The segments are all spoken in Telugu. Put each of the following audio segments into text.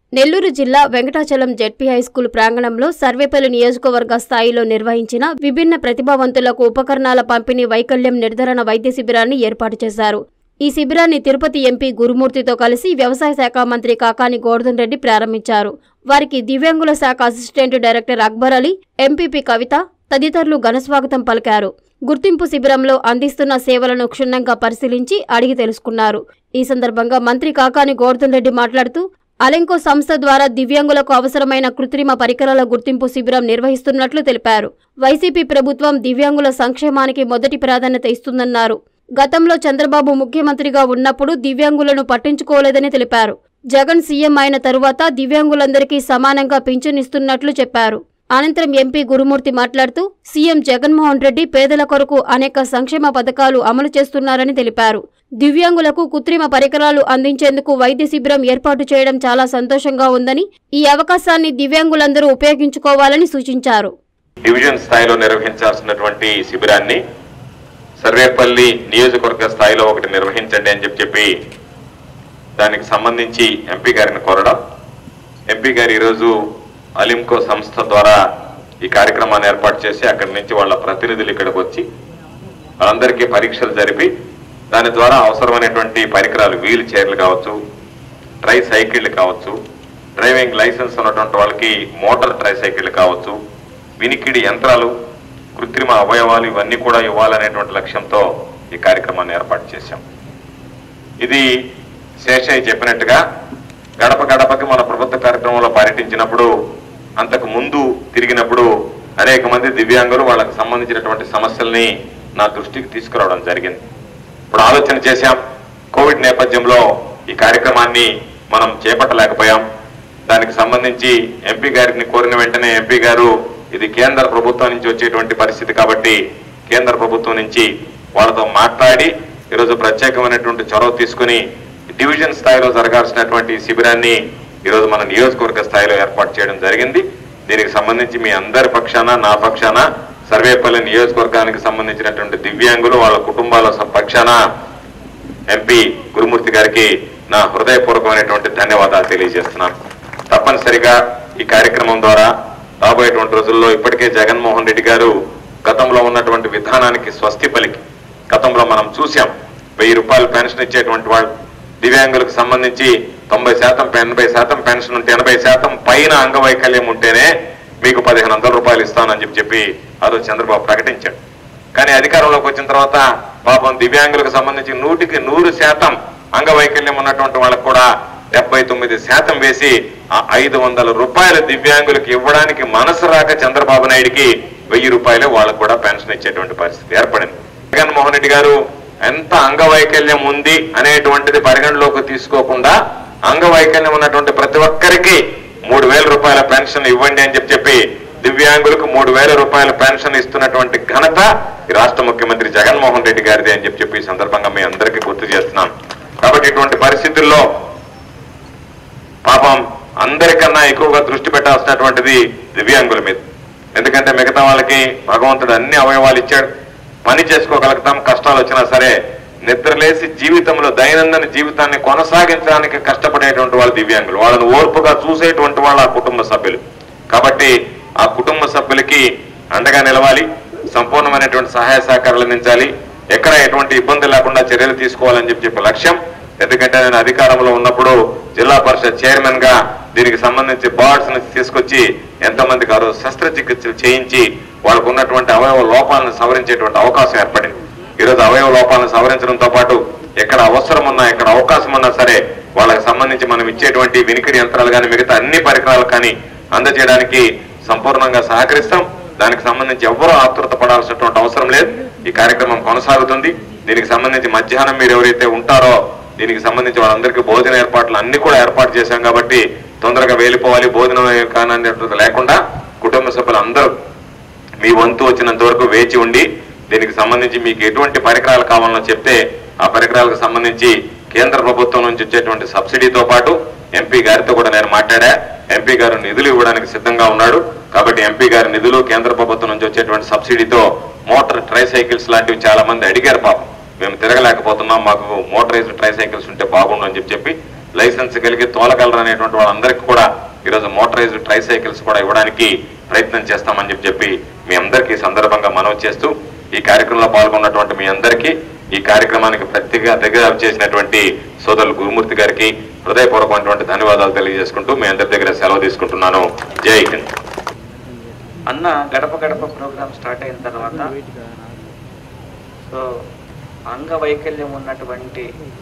నెల్లూరు జిల్లా వెంకటాచలం జెడ్పీ హైస్కూల్ ప్రాంగణంలో సర్వేపల్లి నియోజకవర్గ స్థాయిలో నిర్వహించిన విభిన్న ప్రతిభావంతులకు ఉపకరణాల పంపిణీ వైకల్యం నిర్ధారణ వైద్య శిబిరాన్ని ఏర్పాటు చేశారు ఈ శిబిరాన్ని తిరుపతి ఎంపీ గురుమూర్తితో కలిసి వ్యవసాయ శాఖ మంత్రి కాకాని గోవర్ధన్ రెడ్డి ప్రారంభించారు వారికి దివ్యాంగుల శాఖ assistant director Akbar Ali MPP Kavitha తదితరులు ఘనస్వాగతం పలికారు గుర్తింపు శిబిరంలో అందిస్తున్న సేవలను క్షుణ్ణంగా పరిశీలించి అడిగి తెలుసుకున్నారు ఈ సందర్భంగా మంత్రి కాకాని గోవర్ధన్ రెడ్డి మాట్లాడుతూ అలెంకో సంస్థ ద్వారా దివ్యాంగులకు అవసరమైన కృత్రిమ పరికరాల గుర్తింపు శిబిరం నిర్వహిస్తున్నట్లు తెలిపారు వైసీపీ ప్రభుత్వం దివ్యాంగుల సంక్షేమానికి మొదటి ప్రాధాన్యత ఇస్తుందన్నారు గతంలో చంద్రబాబు ముఖ్యమంత్రిగా ఉన్నప్పుడు దివ్యాంగులను పట్టించుకోలేదని తెలిపారు జగన్ సీఎం అయిన తరువాత దివ్యాంగులందరికీ సమానంగా పింఛనిస్తున్నట్లు చెప్పారు అనంతరం ఎంపీ గురుమూర్తి మాట్లాడుతూ సీఎం జగన్మోహన్ రెడ్డి పేదల కొరకు అనేక సంక్షేమ పథకాలు అమలు చేస్తున్నారని తెలిపారు దివ్యాంగులకు కృత్రిమ పరికరాలు అందించేందుకు వైద్య శిబిరం ఏర్పాటు చేయడం చాలా సంతోషంగా ఉందని ఈ అవకాశాన్ని దివ్యాంగులందరూ ఉపయోగించుకోవాలని సూచించారు డివిజన్ స్థాయిలో నిర్వహించాల్సినటువంటి ఈ శిబిరాన్ని సర్వేపల్లి నియోజకవర్గ స్థాయిలో ఒకటి నిర్వహించండి అని చెప్పి చెప్పి దానికి సంబంధించి ఎంపీ గారిని కోరడం ఎంపీ గారు ఈరోజు అలింకో సంస్థ ద్వారా ఈ కార్యక్రమాన్ని ఏర్పాటు చేసి అక్కడి నుంచి వాళ్ళ ప్రతినిధులు ఇక్కడికి వచ్చి వాళ్ళందరికీ పరీక్షలు జరిపి దాని ద్వారా అవసరమైనటువంటి పరికరాలు వీల్ చైర్లు కావచ్చు ట్రై సైకిళ్ళు కావచ్చు డ్రైవింగ్ లైసెన్స్ ఉన్నటువంటి వాళ్ళకి మోటార్ ట్రై సైకిళ్ళు కావచ్చు వినికిడి యంత్రాలు కృత్రిమ అవయవాలు ఇవన్నీ కూడా ఇవ్వాలనేటువంటి లక్ష్యంతో ఈ కార్యక్రమాన్ని ఏర్పాటు చేశాం ఇది శేషయ్య చెప్పినట్టుగా గడప గడపకి మన ప్రభుత్వ కార్యక్రమంలో పర్యటించినప్పుడు అంతకు ముందు తిరిగినప్పుడు అనేక మంది దివ్యాంగులు వాళ్ళకి సంబంధించినటువంటి సమస్యల్ని నా దృష్టికి తీసుకురావడం జరిగింది ఇప్పుడు ఆలోచన చేశాం కోవిడ్ నేపథ్యంలో ఈ కార్యక్రమాన్ని మనం చేపట్టలేకపోయాం దానికి సంబంధించి ఎంపీ గారిని కోరిన వెంటనే ఎంపీ గారు ఇది కేంద్ర ప్రభుత్వం నుంచి వచ్చేటువంటి పరిస్థితి కాబట్టి కేంద్ర ప్రభుత్వం నుంచి వాళ్ళతో మాట్లాడి ఈరోజు ప్రత్యేకమైనటువంటి చొరవ తీసుకుని డివిజన్ స్థాయిలో జరగాల్సినటువంటి ఈ శిబిరాన్ని ఈరోజు మన నియోజకవర్గ స్థాయిలో ఏర్పాటు చేయడం జరిగింది దీనికి సంబంధించి మీ అందరి పక్షాన నా పక్షాన సర్వేపల్లి నియోజకవర్గానికి సంబంధించినటువంటి దివ్యాంగులు వాళ్ళ కుటుంబాల స- పక్షాన ఎంపీ గురుమూర్తి గారికి నా హృదయపూర్వకమైనటువంటి ధన్యవాదాలు తెలియజేస్తున్నాను తప్పనిసరిగా ఈ కార్యక్రమం ద్వారా రాబోయేటువంటి రోజుల్లో ఇప్పటికే జగన్మోహన్ రెడ్డి గారు గతంలో ఉన్నటువంటి విధానానికి స్వస్తి పలికి గతంలో మనం చూసాం వెయ్యి రూపాయలు పెన్షన్ ఇచ్చేటువంటి వాళ్ళు దివ్యాంగులకు సంబంధించి తొంభై శాతం ఎనభై శాతం పెన్షన్ ఉంటే ఎనభై శాతం పైన అంగవైకల్యం ఉంటేనే మీకు పదిహేను వందల రూపాయలు ఇస్తానని చెప్పి చెప్పి ఆ రోజు చంద్రబాబు ప్రకటించాడు కానీ అధికారంలోకి వచ్చిన తర్వాత పాపం దివ్యాంగులకు సంబంధించి నూటికి నూరు శాతం అంగవైకల్యం ఉన్నటువంటి వాళ్ళకు కూడా డెబ్బై తొమ్మిది శాతం వేసి ఆ ఐదు వందల రూపాయలు దివ్యాంగులకు ఇవ్వడానికి మనసు రాక చంద్రబాబు నాయుడికి వెయ్యి రూపాయలు వాళ్ళకు కూడా పెన్షన్ ఇచ్చేటువంటి పరిస్థితి ఏర్పడింది జగన్మోహన్ రెడ్డి గారు ఎంత అంగవైకల్యం ఉంది అనేటువంటిది పరిగణలోకి తీసుకోకుండా అంగవైకల్యం ఉన్నటువంటి ప్రతి ఒక్కరికి మూడు వేల రూపాయల పెన్షన్ ఇవ్వండి అని చెప్పి చెప్పి దివ్యాంగులకు మూడు వేల రూపాయల పెన్షన్ ఇస్తున్నటువంటి ఘనత ఈ రాష్ట్ర ముఖ్యమంత్రి జగన్మోహన్ రెడ్డి గారిది అని చెప్పి చెప్పి ఈ సందర్భంగా మీ అందరికీ గుర్తు చేస్తున్నాను కాబట్టి ఇటువంటి పరిస్థితుల్లో పాపం అందరికన్నా ఎక్కువగా దృష్టి పెట్టాల్సినటువంటిది దివ్యాంగుల మీద ఎందుకంటే మిగతా వాళ్ళకి భగవంతుడు అన్ని అవయవాలు ఇచ్చాడు పని చేసుకోగలుగుతాం కష్టాలు వచ్చినా సరే నిద్రలేసి జీవితంలో దైనందిన జీవితాన్ని కొనసాగించడానికి కష్టపడేటువంటి వాళ్ళు దివ్యాంగులు వాళ్ళని ఓర్పుగా చూసేటువంటి వాళ్ళ ఆ కుటుంబ సభ్యులు కాబట్టి ఆ కుటుంబ సభ్యులకి అండగా నిలవాలి సంపూర్ణమైనటువంటి సహాయ సహకారాలు అందించాలి ఎక్కడ ఎటువంటి ఇబ్బంది లేకుండా చర్యలు తీసుకోవాలని చెప్పి చెప్పే లక్ష్యం ఎందుకంటే నేను అధికారంలో ఉన్నప్పుడు జిల్లా పరిషత్ చైర్మన్ గా దీనికి సంబంధించి బార్డ్స్ ని తీసుకొచ్చి ఎంతమందికి ఆ రోజు శస్త్రచికిత్సలు చేయించి వాళ్ళకు ఉన్నటువంటి అవయవ లోపాలను సవరించేటువంటి అవకాశం ఏర్పడింది ఈరోజు అవయవ లోపాలను సవరించడంతో పాటు ఎక్కడ అవసరం ఉన్నా ఎక్కడ అవకాశం ఉన్నా సరే వాళ్ళకి సంబంధించి మనం ఇచ్చేటువంటి వినికిడి యంత్రాలు కానీ మిగతా అన్ని పరికరాలు కానీ అందజేయడానికి సంపూర్ణంగా సహకరిస్తాం దానికి సంబంధించి ఎవ్వరూ ఆతృత పడాల్సినటువంటి అవసరం లేదు ఈ కార్యక్రమం కొనసాగుతుంది దీనికి సంబంధించి మధ్యాహ్నం మీరు ఎవరైతే ఉంటారో దీనికి సంబంధించి వాళ్ళందరికీ భోజన ఏర్పాట్లు అన్ని కూడా ఏర్పాటు చేశాం కాబట్టి తొందరగా వెళ్ళిపోవాలి భోజనం కాననేటువంటిది లేకుండా కుటుంబ సభ్యులు అందరూ మీ వంతు వచ్చినంత వరకు వేచి ఉండి దీనికి సంబంధించి మీకు ఎటువంటి పరికరాలు కావాలనో చెప్తే ఆ పరికరాలకు సంబంధించి కేంద్ర ప్రభుత్వం నుంచి వచ్చేటువంటి సబ్సిడీతో పాటు ఎంపీ గారితో కూడా నేను మాట్లాడా ఎంపీ గారు నిధులు ఇవ్వడానికి సిద్ధంగా ఉన్నాడు కాబట్టి ఎంపీ గారి నిధులు కేంద్ర ప్రభుత్వం నుంచి వచ్చేటువంటి సబ్సిడీతో మోటార్ ట్రై సైకిల్స్ లాంటివి చాలా మంది అడిగారు పాపం మేము తిరగలేకపోతున్నాం మాకు మోటరైజ్డ్ ట్రై సైకిల్స్ ఉంటే బాగుండు అని చెప్పి చెప్పి లైసెన్స్ కలిగి తోలగలరు అనేటువంటి వాళ్ళందరికీ కూడా ఈరోజు మోటరైజ్డ్ ట్రై సైకిల్స్ కూడా ఇవ్వడానికి ప్రయత్నం చేస్తామని చెప్పి చెప్పి మీ అందరికీ ఈ సందర్భంగా మనవి చేస్తూ ఈ కార్యక్రమంలో పాల్గొన్నటువంటి మీ అందరికీ ఈ కార్యక్రమానికి ప్రత్యేక దగ్గర చేసినటువంటి సోదరులు గురుమూర్తి గారికి హృదయపూర్వకమైనటువంటి ధన్యవాదాలు తెలియజేసుకుంటూ మీ అందరి దగ్గర సెలవు తీసుకుంటున్నాను జై హింద్ అన్న గడప గడప ప్రోగ్రామ్ స్టార్ట్ అయిన తర్వాత సో అంగవైకల్యం ఉన్నటువంటి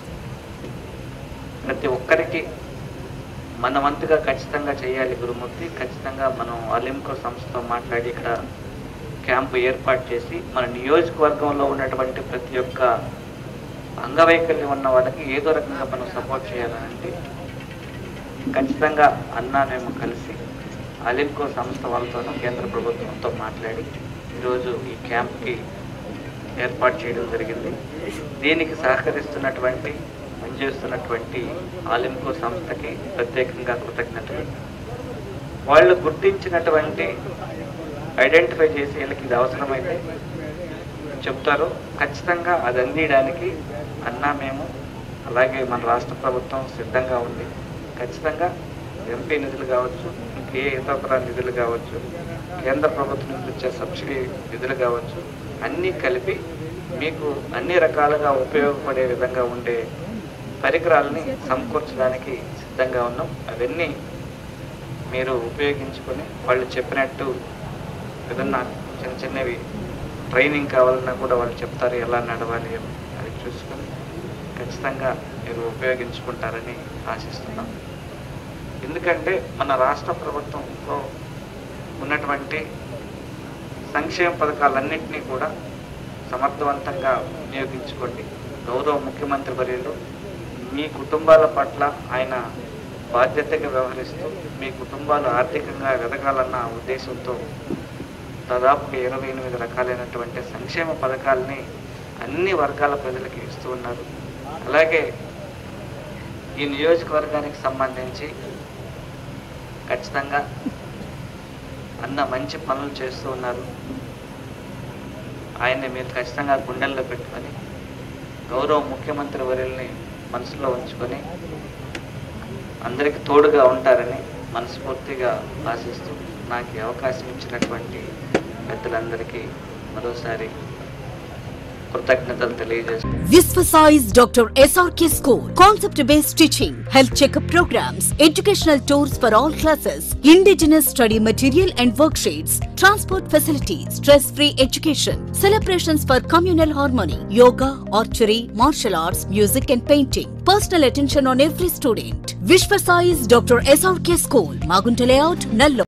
ప్రతి ఒక్కరికి మన వంతుగా ఖచ్చితంగా చేయాలి గురుమూర్తి ఖచ్చితంగా మనం అలింకో సంస్థతో మాట్లాడి ఇక్కడ క్యాంపు ఏర్పాటు చేసి మన నియోజకవర్గంలో ఉన్నటువంటి ప్రతి ఒక్క అంగవైకల్యం ఉన్న వాళ్ళకి ఏదో రకంగా మనం సపోర్ట్ చేయాలంటే ఖచ్చితంగా అన్నా మేము కలిసి అలింకో సంస్థ వాళ్ళతోనూ కేంద్ర ప్రభుత్వంతో మాట్లాడి ఈరోజు ఈ క్యాంప్కి ఏర్పాటు చేయడం జరిగింది దీనికి సహకరిస్తున్నటువంటి పనిచేస్తున్నటువంటి ఆలింకో సంస్థకి ప్రత్యేకంగా కృతజ్ఞతలు వాళ్ళు గుర్తించినటువంటి ఐడెంటిఫై చేసి వీళ్ళకి ఇది అవసరమైతే చెప్తారు ఖచ్చితంగా అది అందియడానికి అన్నా మేము అలాగే మన రాష్ట్ర ప్రభుత్వం సిద్ధంగా ఉంది ఖచ్చితంగా ఎంపీ నిధులు కావచ్చు ఇంకే ఇతర నిధులు కావచ్చు కేంద్ర ప్రభుత్వం నుంచి వచ్చే సబ్సిడీ నిధులు కావచ్చు అన్నీ కలిపి మీకు అన్ని రకాలుగా ఉపయోగపడే విధంగా ఉండే పరికరాలని సమకూర్చడానికి సిద్ధంగా ఉన్నాం అవన్నీ మీరు ఉపయోగించుకొని వాళ్ళు చెప్పినట్టు ఏదన్నా చిన్న చిన్నవి ట్రైనింగ్ కావాలన్నా కూడా వాళ్ళు చెప్తారు ఎలా నడవాలి అని అది చూసుకొని ఖచ్చితంగా మీరు ఉపయోగించుకుంటారని ఆశిస్తున్నాం ఎందుకంటే మన రాష్ట్ర ప్రభుత్వంలో ఉన్నటువంటి సంక్షేమ పథకాలన్నింటినీ కూడా సమర్థవంతంగా వినియోగించుకోండి గౌరవ ముఖ్యమంత్రి వర్యులు మీ కుటుంబాల పట్ల ఆయన బాధ్యతగా వ్యవహరిస్తూ మీ కుటుంబాలు ఆర్థికంగా ఎదగాలన్న ఉద్దేశంతో దాదాపుగా ఇరవై ఎనిమిది రకాలైనటువంటి సంక్షేమ పథకాలని అన్ని వర్గాల ప్రజలకు ఇస్తూ ఉన్నారు అలాగే ఈ నియోజకవర్గానికి సంబంధించి ఖచ్చితంగా అన్న మంచి పనులు చేస్తూ ఉన్నారు ఆయన్ని మీరు ఖచ్చితంగా గుండెల్లో పెట్టుకొని గౌరవ ముఖ్యమంత్రి వర్యుల్ని మనసులో ఉంచుకొని అందరికి తోడుగా ఉంటారని మనస్ఫూర్తిగా ఆశిస్తూ నాకు ఈ అవకాశం ఇచ్చినటువంటి పెద్దలందరికీ మరోసారి కృతజ్ఞతలు తెలియజేస్తున్నాను Visvasize Dr. SRK School. Concept based teaching, health checkup programs, educational tours for all classes, indigenous study material and worksheets, transport facilities, stress free education, celebrations for communal harmony, yoga, archery, martial arts, music and painting. Personal attention on every student. Vishvasize Dr. SRK School, Magunta Layout, Nallo.